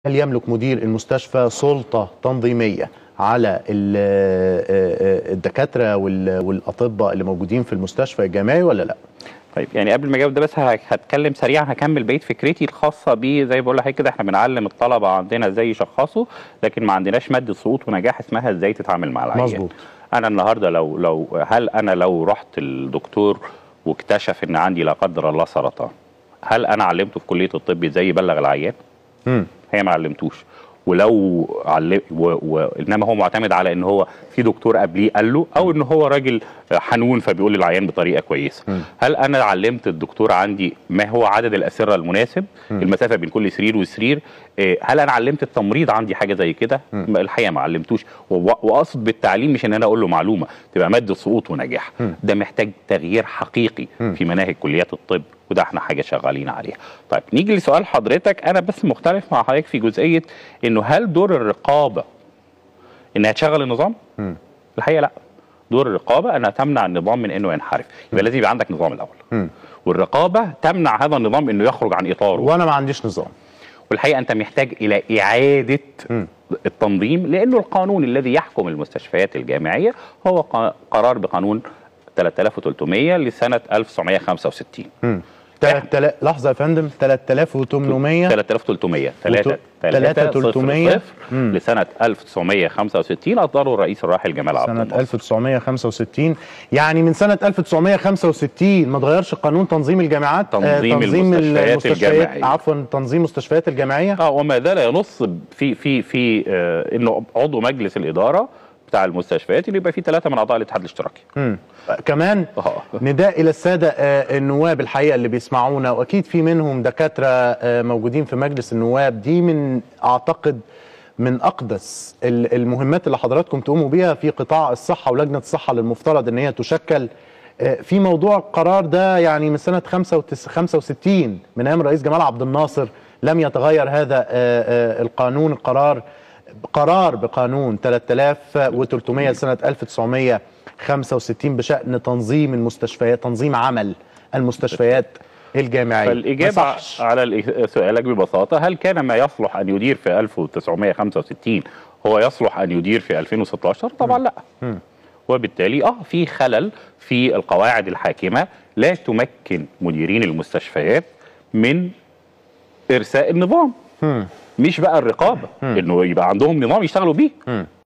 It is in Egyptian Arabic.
هل يملك مدير المستشفى سلطة تنظيمية على ال- آه، آه، الدكاترة وال- والأطباء اللي موجودين في المستشفى الجامعي ولا لا؟ طيب يعني قبل ما اجاوب ده بس ه- هتكلم سريعا هكمل بقيه فكرتي الخاصه بيه زي بقول لحضرتك كده احنا بنعلم الطلبه عندنا ازاي يشخصوا لكن ما عندناش ماده سقوط ونجاح اسمها ازاي تتعامل مع العيان مظبوط. انا النهارده لو لو هل انا لو رحت الدكتور واكتشف ان عندي لا قدر الله سرطان هل انا علمته في كليه الطب ازاي يبلغ العيان؟ مم. هي ما علمتوش ولو علم و... و... انما هو معتمد على ان هو في دكتور قبليه قال له او ان هو راجل حنون فبيقول للعيان بطريقه كويسه مم. هل انا علمت الدكتور عندي ما هو عدد الاسره المناسب المسافه بين كل سرير وسرير إيه، هل انا علمت التمريض عندي حاجه زي كده ما- الحقيقه ما علمتوش و- واقصد بالتعليم مش ان انا اقول له معلومه تبقى ماده سقوط ونجاح ده محتاج تغيير حقيقي في مناهج كليات الطب وده احنا حاجه شغالين عليها طيب نيجي لسؤال حضرتك انا بس مختلف مع حضرتك في جزئيه انه هل دور الرقابه انها تشغل النظام الحقيقه لا دور الرقابه انها تمنع النظام من انه ينحرف يبقى لازم يبقى عندك نظام الاول مم. والرقابه تمنع هذا النظام انه يخرج عن اطاره وأنا ما عنديش نظام والحقيقه انت محتاج الى اعاده التنظيم لانه القانون الذي يحكم المستشفيات الجامعيه هو ق- قرار بقانون 3300 لسنه 1965 مم. تلات تلا... لحظة يا فندم 3800 3300 وت- 3300 مم. لسنه 1965 اصدره الرئيس الراحل جمال عبد سنة الناصر 1965 يعني من سنة 1965 ما اتغيرش قانون تنظيم الجامعات تنظيم المستشفيات الجامعية. عفوا تنظيم المستشفيات الجامعية اه وما زال ينص في في في آه انه عضو مجلس الاداره بتاع المستشفيات اللي يبقى فيه ثلاثه من اعضاء الاتحاد الاشتراكي مم. كمان آه. نداء الى الساده آه، النواب الحقيقه اللي بيسمعونا واكيد في منهم دكاتره آه، موجودين في مجلس النواب دي من اعتقد من اقدس ال- المهمات اللي حضراتكم تقوموا بيها في قطاع الصحه ولجنه الصحه اللي المفترض ان هي تشكل آه، في موضوع القرار ده يعني من سنه 65 من ايام الرئيس جمال عبد الناصر لم يتغير هذا آه، آه، القانون القرار قرار بقانون 3300 سنة 1965 بشأن تنظيم المستشفيات تنظيم عمل المستشفيات الجامعية ما فالإجابة صحش. على الإج- سؤالك ببساطة هل كان ما يصلح أن يدير في 1965 هو يصلح أن يدير في 2016 طبعا لا وبالتالي اه في خلل في القواعد الحاكمة لا تمكن مديرين المستشفيات من إرساء النظام مش بقى الرقابة انه يبقى عندهم نظام يشتغلوا بيه